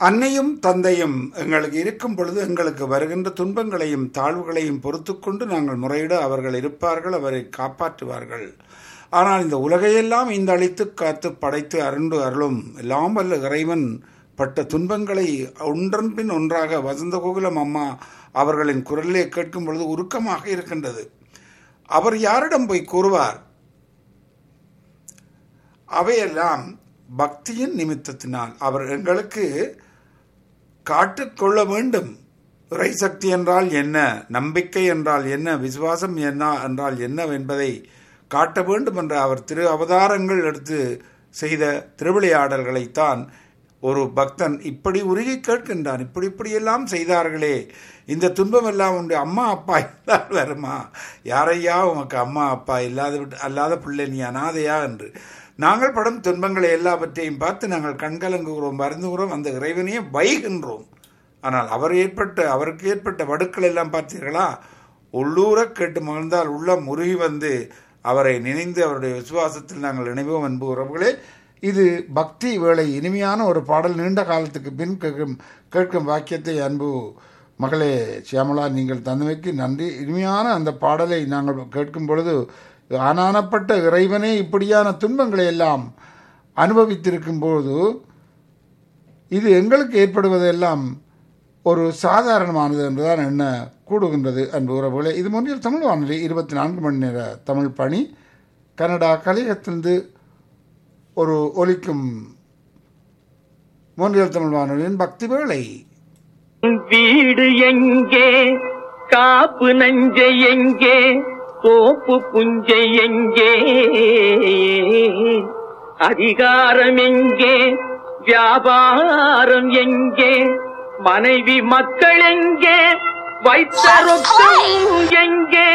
அன்னையும் தந்தையும் எங்களுக்கு இருக்கும் பொழுது எங்களுக்கு வருகின்ற துன்பங்களையும் தாழ்வுகளையும் பொறுத்து கொண்டு நாங்கள் முறையிட அவர்கள் இருப்பார்கள் அவரை காப்பாற்றுவார்கள் ஆனால் இந்த உலகையெல்லாம் இந்த அழித்து காத்து படைத்து அருண்டு அருளும் எல்லாம் வல்ல இறைவன் பட்ட துன்பங்களை ஒன்றன் பின் ஒன்றாக வசந்த கோகுலம் அம்மா அவர்களின் குரலிலே கேட்கும் பொழுது உருக்கமாக இருக்கின்றது அவர் யாரிடம் போய் கூறுவார் அவையெல்லாம் பக்தியின் நிமித்தத்தினால் அவர் எங்களுக்கு காட்டுக்கொள்ள வேண்டும் இறை சக்தி என்றால் என்ன நம்பிக்கை என்றால் என்ன விசுவாசம் என்ன என்றால் என்ன என்பதை காட்ட வேண்டும் என்ற அவர் திரு அவதாரங்கள் எடுத்து செய்த திருவிளையாடல்களைத்தான் ஒரு பக்தன் இப்படி உருகி கேட்கின்றான் இப்படி இப்படியெல்லாம் செய்தார்களே இந்த துன்பம் எல்லாம் உண்டு அம்மா அப்பா இல்லாத வருமா யாரையா உமக்கு அம்மா அப்பா இல்லாத விட்டு அல்லாத பிள்ளை நீ அனாதையா என்று நாங்கள் படும் துன்பங்களை எல்லாவற்றையும் பார்த்து நாங்கள் கண்கலங்குகிறோம் வருந்துகிறோம் அந்த இறைவனையே வைகின்றோம் ஆனால் அவர் ஏற்பட்ட அவருக்கு ஏற்பட்ட வடுக்கள் எல்லாம் பார்த்தீர்களா உள்ளூர கேட்டு மகிழ்ந்தால் உள்ளம் முருகி வந்து அவரை நினைந்து அவருடைய விசுவாசத்தில் நாங்கள் இணைவோம் அன்பு உறவுகளே இது பக்தி வேளை இனிமையான ஒரு பாடல் நீண்ட காலத்துக்கு பின் கேட்கும் கேட்கும் வாக்கியத்தை அன்பு மகளே சியாமலா நீங்கள் தந்தமைக்கு நன்றி இனிமையான அந்த பாடலை நாங்கள் கேட்கும் பொழுது ஆனானப்பட்ட இறைவனே இப்படியான துன்பங்களை எல்லாம் அனுபவித்திருக்கும் பொழுது இது எங்களுக்கு ஏற்படுவதெல்லாம் ஒரு சாதாரணமானது என்றுதான் என்ன கூடுகின்றது அன்பு உறவுகளே இது முன்னில் தமிழ் வானொலி இருபத்தி நான்கு மணி நேர தமிழ் பணி கனடா கலையகத்திலிருந்து ஒரு ஒலிக்கும் மூன்றியல் தமிழ் வானொலியின் பக்தி வேளை வீடு எங்கே காப்பு நஞ்சை எங்கே கோப்பு புஞ்சை எங்கே அதிகாரம் எங்கே வியாபாரம் எங்கே மனைவி மக்கள் எங்கே வைத்த ரொக்கம் எங்கே